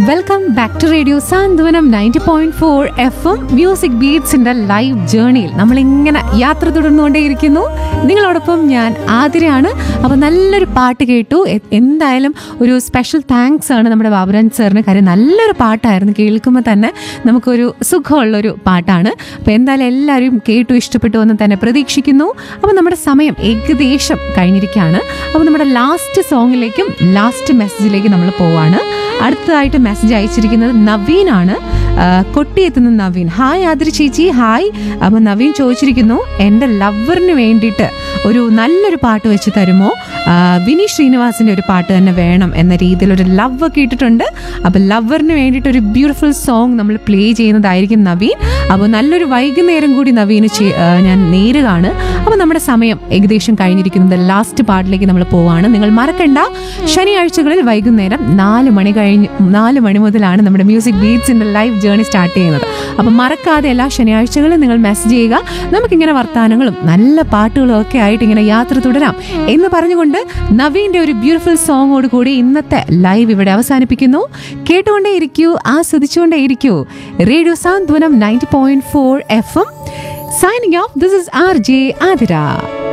welcome back to radio Santhwanam ninety point four F M music ബീറ്റ്സിന്റെ live ജേർണിയിൽ നമ്മളിങ്ങനെ യാത്ര തുടർന്നുകൊണ്ടേയിരിക്കുന്നു നിങ്ങളോടൊപ്പം ഞാൻ ആതിരയാണ് അപ്പോൾ നല്ലൊരു പാട്ട് കേട്ടു എ- എന്തായാലും ഒരു സ്പെഷ്യൽ താങ്ക്സ് ആണ് നമ്മുടെ ബാബുരാൻ സാറിന് കാര്യം നല്ലൊരു പാട്ടായിരുന്നു കേൾക്കുമ്പോൾ തന്നെ നമുക്കൊരു സുഖമുള്ളൊരു പാട്ടാണ് അപ്പോൾ എന്തായാലും എല്ലാവരും കേട്ടു ഇഷ്ടപ്പെട്ടു എന്ന് തന്നെ പ്രതീക്ഷിക്കുന്നു അപ്പോൾ നമ്മുടെ സമയം ഏകദേശം കഴിഞ്ഞിരിക്കുകയാണ് അപ്പോൾ നമ്മുടെ ലാസ്റ്റ് സോങ്ങിലേക്കും ലാസ്റ്റ് മെസ്സേജിലേക്കും നമ്മൾ പോവാണ് അടുത്തതായിട്ട് മെസ്സേജ് അയച്ചിരിക്കുന്നത് നവീനാണ് ആ, കൊട്ടിയെത്തുന്ന നവീൻ ഹായ് ആതിര ചേച്ചി ഹായ് അപ്പോൾ നവീൻ ചോദിച്ചിരിക്കുന്നു എൻ്റെ ലവറിന് വേണ്ടിയിട്ട് ഒരു നല്ലൊരു പാട്ട് വെച്ച് തരുമോ ആ, വിനി ശ്രീനിവാസിൻ്റെ ഒരു പാട്ട് തന്നെ വേണം എന്ന രീതിയിൽ ഒരു ലവ് ഒക്കെ ഇട്ടിട്ടുണ്ട് അപ്പോൾ ലവറിന് വേണ്ടിയിട്ട് ഒരു ബ്യൂട്ടിഫുൾ സോങ് നമ്മൾ പ്ലേ ചെയ്യുന്നതായിരിക്കും നവീൻ അപ്പോൾ നല്ലൊരു വൈകുന്നേരം കൂടി നവീന് ചെ- ആ, ഞാൻ നേരുകയാണ് അപ്പോൾ നമ്മുടെ സമയം ഏകദേശം കഴിഞ്ഞിരിക്കുന്നത് ലാസ്റ്റ് പാട്ടിലേക്ക് നമ്മൾ പോവാണ് നിങ്ങൾ മറക്കണ്ട ശനിയാഴ്ചകളിൽ വൈകുന്നേരം നാല് മണി കഴിഞ്ഞ് നാല് മണി മുതലാണ് നമ്മുടെ മ്യൂസിക് ബീറ്റ്സിന്റെ ലൈവ് ജേർണി സ്റ്റാർട്ട് ചെയ്യുന്നത് അപ്പം മറക്കാതെ എല്ലാ ശനിയാഴ്ചകളും നിങ്ങൾ മെസ്സേജ് ചെയ്യുക നമുക്കിങ്ങനെ വർത്തമാനങ്ങളും നല്ല പാട്ടുകളും ഒക്കെ ആയിട്ട് ഇങ്ങനെ യാത്ര തുടരാം എന്ന് പറഞ്ഞുകൊണ്ട് നവീന്റെ ഒരു ബ്യൂട്ടിഫുൾ സോങ്ങോട് കൂടി ഇന്നത്തെ ലൈവ് ഇവിടെ അവസാനിപ്പിക്കുന്നു കേട്ടുകൊണ്ടേ ഇരിക്കൂ ആസ്വദിച്ചുകൊണ്ടേ ഇരിക്കൂ radio Santhwanam ninety point four F M signing off this is R J Athira